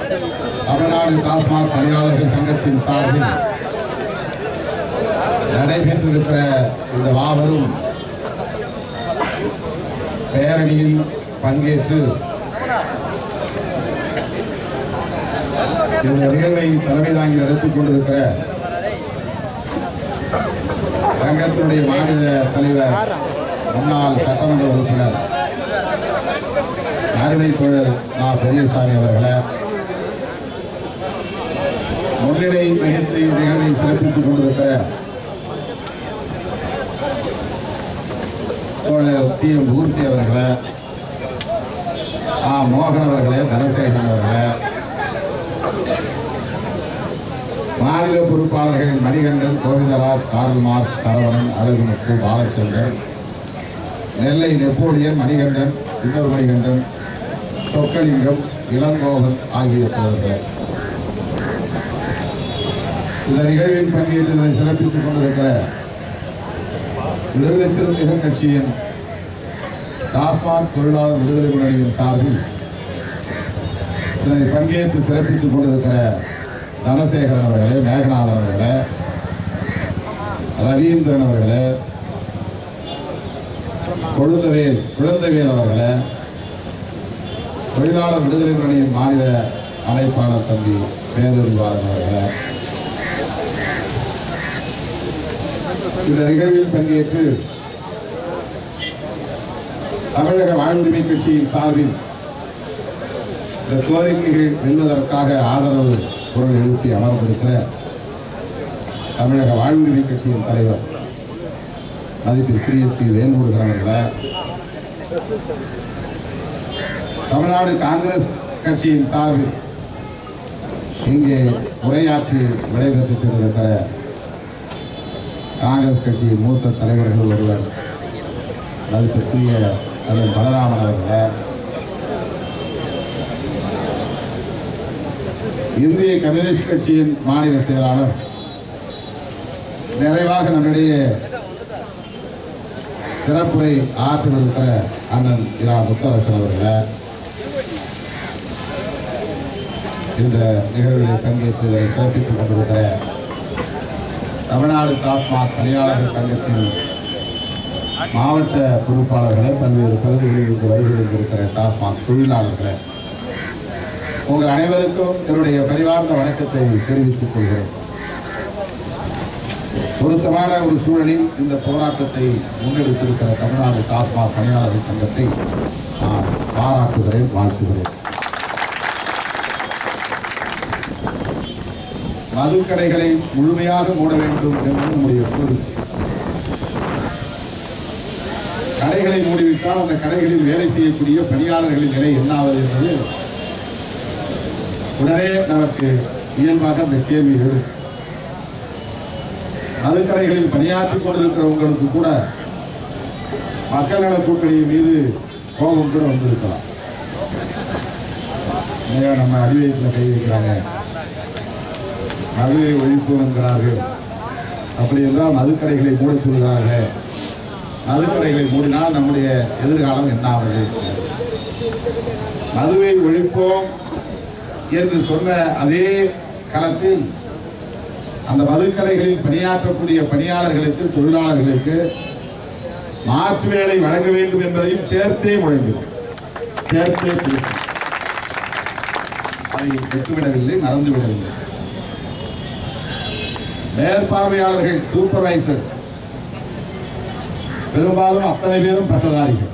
தமிழ்நாடு டாஸ்மாக் பணியாளர்கள் சங்கத்தின் சார்பில் நடைபெற்றிருக்கிற இந்த மாபெரும் பேரணியில் பங்கேற்று இந்த நிகழ்வை தலைமை தாங்கி நடத்திக் கொண்டிருக்கிற சங்கத்தினுடைய மாநில தலைவர் முன்னாள் சட்டமன்ற உறுப்பினர் அருமை தோழர் நா பெரியசாமி அவர்களை முன்னிலை வகித்து நிகழ்வை சிறப்பித்துக் கொண்டிருக்கிற தோழர் டி எம் மூர்த்தி அவர்களை ஆ மோகன் அவர்களே தனசேகரன் அவர்களே மாநில பொறுப்பாளர்கள் Manikandan Govindaraj Karl Marx Saravanan Azhagumuthu Balachandran Nellai Napoleon Manikandan இன்னொரு மணிகண்டன் சொக்கலிங்கம் இளங்கோவன் ஆகிய தோழர்கள் இந்த நிகழ்வில் பங்கேற்று இதனை சிறப்பித்துக் கொண்டிருக்கிற விடுதலை சிறுத்தைகள் கட்சியின் டாஸ்மாக் தொழிலாளர் விடுதலை முன்னணியின் சார்பில் இதனை பங்கேற்று சிறப்பித்துக் கொண்டிருக்கிற தனசேகரன் அவர்களே மேகநாதன் அவர்களே ரவீந்திரன் அவர்களே கொழுந்தவேல் குழந்தைவேல் அவர்களே தொழிலாளர் விடுதலை முன்னணியின் மாநில அமைப்பாளர் தம்பி பேரறிவாளன் அவர்களே இந்த நிகழ்வில் பங்கேற்று தமிழக வாழ்வுரிமை கட்சியின் சார்பில் இந்த கோரிக்கைகள் வெல்வதற்காக ஆதரவு குரல் எழுப்பி அமர்ந்திருக்கிற தமிழக வாழ்வுரிமை கட்சியின் தலைவர் மதிப்பிற்குரிய ஸ்ரீ வேல்முருகன் அவர்களே தமிழ்நாடு காங்கிரஸ் கட்சியின் சார்பில் இங்கே உரையாற்றி விடைபெற்று சென்றிருக்கிற காங்கிரஸ் கட்சியின் மூத்த தலைவர்கள் ஒருவர் மதிப்பிற்குரிய தலைவர் பலராமன் அவர்களே இந்திய கம்யூனிஸ்ட் கட்சியின் மாநில செயலாளர் நிறைவாக நம்மிடையே சிறப்புரை ஆற்றிருக்கிற அண்ணன் இரா முத்தரசன் அவர்களே இந்த நிகழ்வில் பங்கேற்று இதை சிறப்பித்துக் கொண்டிருக்கிற தமிழ்நாடு டாஸ்மாக் பணியாளர்கள் சங்கத்தின் மாவட்ட பொறுப்பாளர்களை பல்வேறு பகுதிகளில் இருந்து வருகை இருக்கிற டாஸ்மாக் தொழிலாளர்களை உங்கள் அனைவருக்கும் என்னுடைய பரிவார்ந்த வணக்கத்தை தெரிவித்துக் கொள்கிறேன் பொருத்தமான ஒரு சூழலில் இந்த போராட்டத்தை முன்னெடுத்திருக்கிற தமிழ்நாடு டாஸ்மாக் பணியாளர்கள் சங்கத்தை நான் பாராட்டுகிறேன் வாழ்த்துகிறேன் மதுக்கடைகளை முழுமையாக மூட வேண்டும் என்பது நம்முடைய கோரிக்கை கடைகளை மூடிவிட்டால் அந்த கடைகளில் வேலை செய்யக்கூடிய பணியாளர்களின் நிலை என்னாவது என்பது உடனே நமக்கு இயல்பாக அந்த கேள்வி எழும் மதுக்கடைகளில் பணியாற்றிக் கொண்டிருக்கிறவங்களுக்கு கூட மக்கள் நல கூட்டணியின் மீது கோபம் கூட வந்திருக்கலாம் இல்லையா நம்ம அடிவயத்தில் கை வைக்கிறாங்க மதுவை ஒழிப்பு என்கிறார்கள் அப்படி என்றால் மதுக்கடைகளை மூட சொல்கிறார்கள் மதுக்கடைகளை மூடினால் நம்முடைய எதிர்காலம் என்ன ஆகுது மதுவை ஒழிப்போம் என்று சொன்ன அதே களத்தில் அந்த மதுக்கடைகளில் பணியாற்றக்கூடிய பணியாளர்களுக்கு தொழிலாளர்களுக்கு மாற்று வேலை வழங்க வேண்டும் என்பதையும் சேர்த்தே முழங்கினோம் சேர்த்தே பேசினோம். அதை விட்டுவிடவில்லை மறந்துவிடவில்லை மேற்பார்வையாளர்கள் சூப்பர்வைசர் பெரும்பாலும் அத்தனை பேரும் பட்டதாரிகள்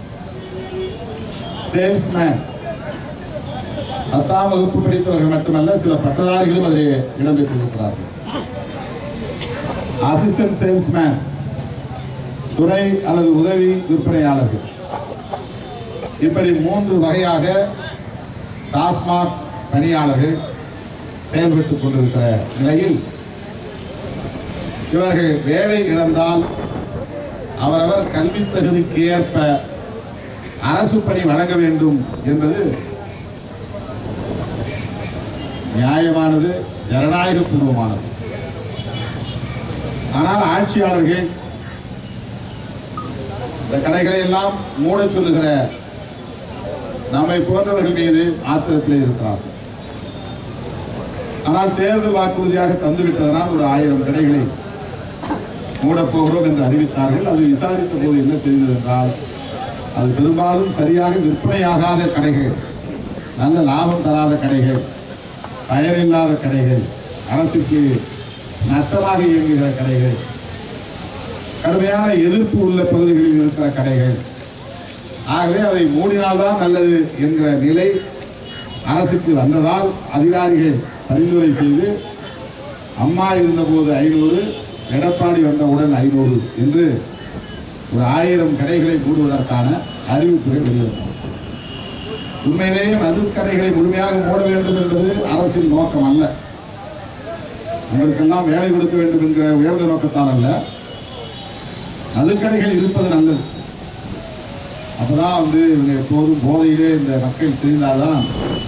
சேல்ஸ்மேன் பத்தாம் வகுப்பு படித்தவர்கள் மட்டுமல்ல சில பட்டதாரிகளும் அதிலே இடம்பெற்றிருக்கிறார்கள் அசிஸ்டன்ட் சேல்ஸ்மேன் துணை அல்லது உதவி விற்பனையாளர்கள் இப்படி மூன்று வகையாக டாஸ்மாக் பணியாளர்கள் செயல்பட்டுக் கொண்டிருக்கிற நிலையில் இவர்கள் வேலை இழந்தால் அவரவர் கல்வி தகுதிக்கு ஏற்ப அரசு பணி வழங்க வேண்டும் என்பது நியாயமானது ஜனநாயக பூர்வமானது ஆனால் ஆட்சியாளர்கள் இந்த கடைகளை எல்லாம் மூடச் சொல்லுகிற நம்மை போன்றவர்கள் மீது ஆத்திரத்தில் இருக்கிறார்கள் ஆனால் தேர்தல் வாக்குறுதியாக தந்துவிட்டதனால் ஒரு ஆயிரம் கடைகளை மூடப்போகிறோம் என்று அறிவித்தார்கள் அது விசாரித்த போது என்ன தெரிந்தது என்றால் அது பெரும்பாலும் சரியாக விற்பனையாகாத கடைகள் நல்ல லாபம் தராத கடைகள் பயனில்லாத கடைகள் அரசுக்கு நஷ்டமாக இயங்குகிற கடைகள் கடுமையான எதிர்ப்பு உள்ள பகுதிகளில் இருக்கிற கடைகள் ஆகவே அதை மூடினால்தான் நல்லது என்கிற நிலை அரசுக்கு வந்ததால் அதிகாரிகள் பரிந்துரை செய்து அம்மா இருந்தபோது ஐநூறு எடப்பாடி வந்தவுடன் ஐநூறு என்று ஒரு ஆயிரம் கடைகளை மூடுவதற்கான அறிவிப்புகள் வெளியிட்டோம் உண்மையிலேயே மது கடைகளை முழுமையாக மூட வேண்டும் என்பது அரசின் நோக்கம் அல்ல உங்களுக்கெல்லாம் வேலை கொடுக்க வேண்டும் என்கிற உயர்ந்த நோக்கத்தால் அல்ல மதுக்கடைகள் இருப்பது நல்லது அப்பதான் வந்து இவங்க எப்போதும் போதையிலே இந்த மக்கள் தெரிந்தால்தான்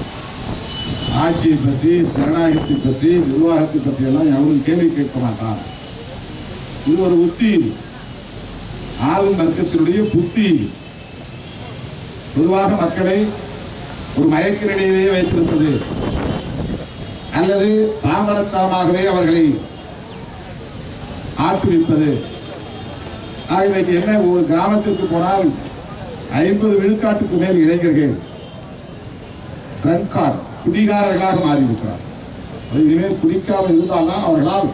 ஆட்சியை பற்றி ஜனநாயகத்தை பற்றி நிர்வாகத்தை பற்றி எல்லாம் எவரும் கேள்வி கேட்க மாட்டான் இது ஒரு உத்தி ஆளும் வர்க்கத்தினுடைய புத்தி பொதுவாக மக்களை ஒரு மயக்க நிலையிலேயே வைத்திருப்பது அல்லது தாமதத்தனமாகவே அவர்களை ஆட்டுவிப்பது ஆக இன்னைக்கு என்ன ஒரு கிராமத்திற்கு போனால் ஐம்பது விழுக்காட்டுக்கு மேல் இளைஞர்கள் ட்ரங்கார்ட் குடிகாரர்களாக மாறிவிட்டார் அது இனிமேல் குடிக்காமல் இருந்தால்தான் அவர்களால்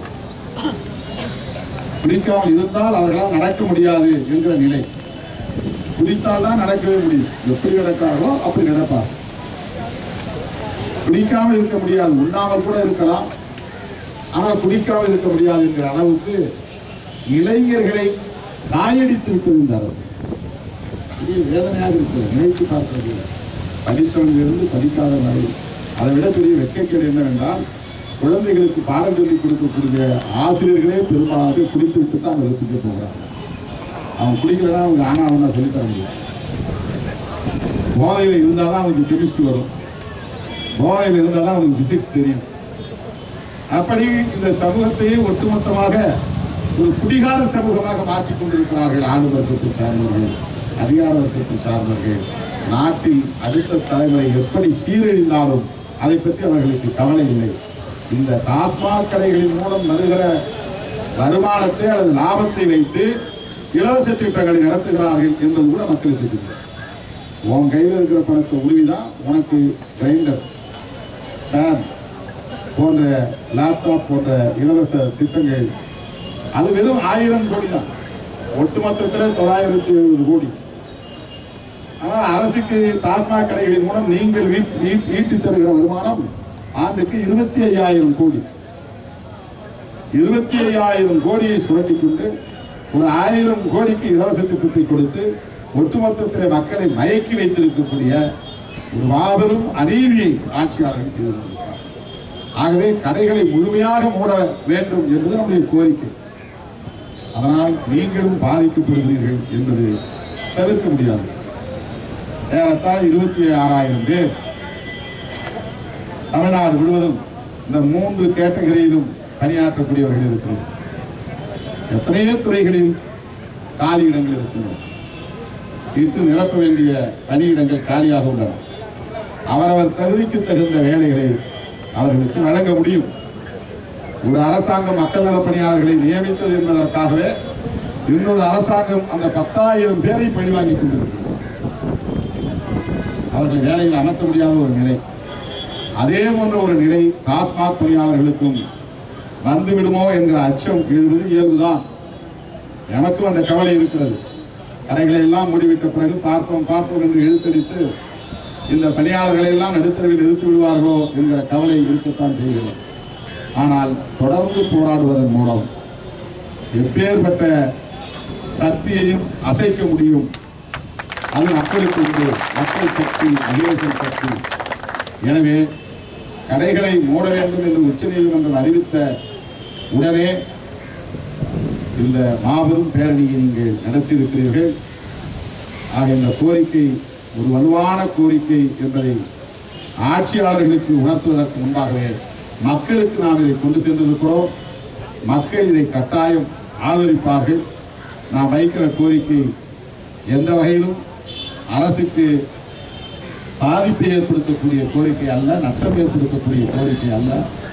குடிக்காமல் இருந்தால் அவர்களால் நடக்க முடியாது என்கிற நிலை குடித்தால் தான் நடக்கவே முடியும் எப்படி நடக்கிறார்களோ அப்படி நடப்பார் குடிக்காமல் இருக்க முடியாது உண்ணாமல் கூட இருக்கலாம் ஆனால் குடிக்காமல் இருக்க முடியாது என்கிற அளவுக்கு இளைஞர்களை காயடித்து விட்டிருந்தார் இது வேதனையாக இருக்கிறது நினைத்து பார்க்கிறது படித்தவனிலிருந்து படிக்காத வரை அதை விட பெரிய வெட்கக்கேடு என்னவென்றால் குழந்தைகளுக்கு பாடம் சொல்லிக் கொடுக்கக்கூடிய ஆசிரியர்களே பெரும்பாலாக குடித்து விட்டு தான் வகுப்புக்கு போகிறாங்க அவன் குடிக்கிறதா அவங்க ஆனா அவனா சொல்லித் தர முடியாது போதையில் இருந்தால் தான் அவனுக்கு கெமிஸ்ட்ரி வரும் போதையில் இருந்தால் தான் அவனுக்கு பிசிக்ஸ் தெரியும் அப்படி இந்த சமூகத்தையே ஒட்டுமொத்தமாக ஒரு குடிகார சமூகமாக மாற்றிக் கொண்டிருக்கிறார்கள் ஆண்டு வர்க்கத்தை சார்ந்தவர்கள் அதிகார வர்க்கத்தை சார்ந்தவர்கள் நாட்டில் அடுத்த தலைமுறை எப்படி சீரழிந்தாலும் அதை பற்றி அவர்களுக்கு கவலை இல்லை இந்த டாஸ்மாக் கடைகளின் மூலம் வருகிற வருமானத்தை அல்லது லாபத்தை வைத்து இலவச திட்டங்களை நடத்துகிறார்கள் என்பது கூட மக்களுக்கு தெரியும் உன் கையில் இருக்கிற பணத்தை உருவிதான் உனக்கு கிரைண்டர் ஃபேன் போன்ற லேப்டாப் போன்ற இலவச திட்டங்கள் அது வெறும் ஆயிரம் கோடி தான் ஒட்டுமொத்தத்தில் தொள்ளாயிரத்தி எழுபது கோடி ஆனால் அரசுக்கு டாஸ்மாக் கடைகளின் மூலம் நீங்கள் வீட்- வீட்- ஈட்டி தருகிற வருமானம் ஆண்டுக்கு இருபத்தி ஐயாயிரம் கோடி இருபத்தி ஐயாயிரம் கோடியை சுரண்டிக் கொண்டு ஒரு ஆயிரம் கோடிக்கு இலவச திட்டத்தை கொடுத்து ஒட்டுமொத்தத்தில் மக்களை மயக்கி வைத்திருக்கக்கூடிய ஒரு மாபெரும் அநீதியை ஆட்சியாளர்கள் செய்து கொண்டிருக்கிறார் ஆகவே கடைகளை முழுமையாக மூட வேண்டும் என்பது நம்முடைய கோரிக்கை அதனால் நீங்களும் பாதிக்கப்படுகிறீர்கள் என்பது தவிர்க்க முடியாது ஏறத்தாழ இருபத்தி ஆறாயிரம் பேர் தமிழ்நாடு முழுவதும் இந்த மூன்று கேட்டகரியிலும் பணியாற்றக்கூடியவர்கள் இருக்கிறோம் எத்தனையோ துறைகளில் காலி இடங்கள் இருக்கின்றன இட்டு நிரப்ப வேண்டிய பணியிடங்கள் காலியாக உள்ளன அவரவர் தகுதிக்கு தகுந்த வேலைகளை அவர்களுக்கு வழங்க முடியும் ஒரு அரசாங்கம் மக்கள் நலப் பணியாளர்களை நியமித்தது என்பதற்காகவே இன்னொரு அரசாங்கம் அந்த பத்தாயிரம் பேரை பழிவாங்கிக் கொண்டிருக்கிறது அவர்களை வேலையில் அமர்த்த முடியாத ஒரு நிலை அதே போன்ற ஒரு நிலை டாஸ்மாக் பணியாளர்களுக்கும் வந்துவிடுமோ என்கிற அச்சம் எழுவது இயல்புதான் எனக்கும் அந்த கவலை இருக்கிறது கடைகளை எல்லாம் மூடிவிட்ட பிறகு பார்ப்போம் பார்ப்போம் என்று இழுத்தடித்து இந்த பணியாளர்களை எல்லாம் நடுத்தரவில் நிறுத்தி விடுவார்களோ என்கிற கவலை இருக்கத்தான் செய்கிறது ஆனால் தொடர்ந்து போராடுவதன் மூலம் எப்பேற்பட்ட சக்தியையும் அசைக்க முடியும் அது மக்களுக்கு உண்டு மக்கள் சக்தி அதிவேசம் சக்தி எனவே கடைகளை மூட வேண்டும் என்று உச்சநீதிமன்றம் அறிவித்த உடனே இந்த மாபெரும் பேரணியை நீங்கள் நடத்தியிருக்கிறீர்கள் ஆக இந்த கோரிக்கை ஒரு வலுவான கோரிக்கை என்பதை ஆட்சியாளர்களுக்கு உணர்த்துவதற்கு முன்பாகவே மக்களுக்கு நாம் இதை கொண்டு சென்றிருக்கிறோம் மக்கள் இதை கட்டாயம் ஆதரிப்பார்கள் நாம் வைக்கிற கோரிக்கை எந்த வகையிலும் அரசுக்கு பாதிப்பை ஏற்படுத்தக்கூடிய கோரிக்கை அல்ல நஷ்டம் ஏற்படுத்தக்கூடிய கோரிக்கை அல்ல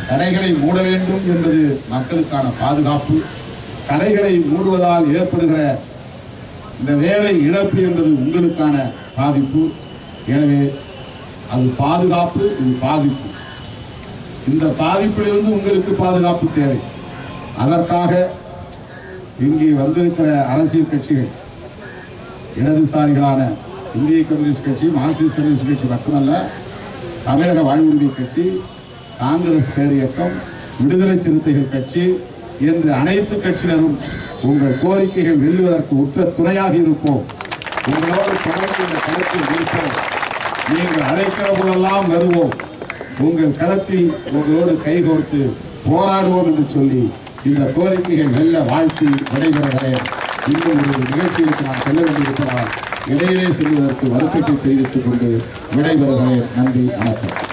கடைகளை மூட வேண்டும் என்பது மக்களுக்கான பாதுகாப்பு கடைகளை மூடுவதால் ஏற்படுகிற இந்த வேலை இழப்பு என்பது உங்களுக்கான பாதிப்பு எனவே அது பாதுகாப்பு இது பாதிப்பு இந்த பாதிப்பிலிருந்து உங்களுக்கு பாதுகாப்பு தேவை அதற்காக இங்கே வந்திருக்கிற அரசியல் கட்சிகள் இடதுசாரிகளான இந்திய கம்யூனிஸ்ட் கட்சி மார்க்சிஸ்ட் கம்யூனிஸ்ட் கட்சி மட்டுமல்ல தமிழக வாழ்வுரிமை கட்சி காங்கிரஸ் பேரியக்கம் விடுதலை சிறுத்தைகள் கட்சி என்று அனைத்து கட்சியினரும் உங்கள் கோரிக்கைகள் வெல்லுவதற்கு உற்ற துணையாக இருப்போம் உங்களோடு தொடர்ந்து இந்த களத்தில் இருப்போம் நீங்கள் அழைக்கிற போதெல்லாம் வருவோம் உங்கள் களத்தில் உங்களோடு கைகோர்த்து போராடுவோம் என்று சொல்லி இந்த கோரிக்கைகள் வெல்ல வாழ்த்தி விடைபெறுகிறேன் இன்னும் ஒரு நிகழ்ச்சிக்கு நான் செல்ல வேண்டியிருப்பதால் இடையிலே செல்வதற்கு வருத்தத்தை தெரிவித்துக் கொண்டு விடைபெறுகிறேன் நன்றி வணக்கம்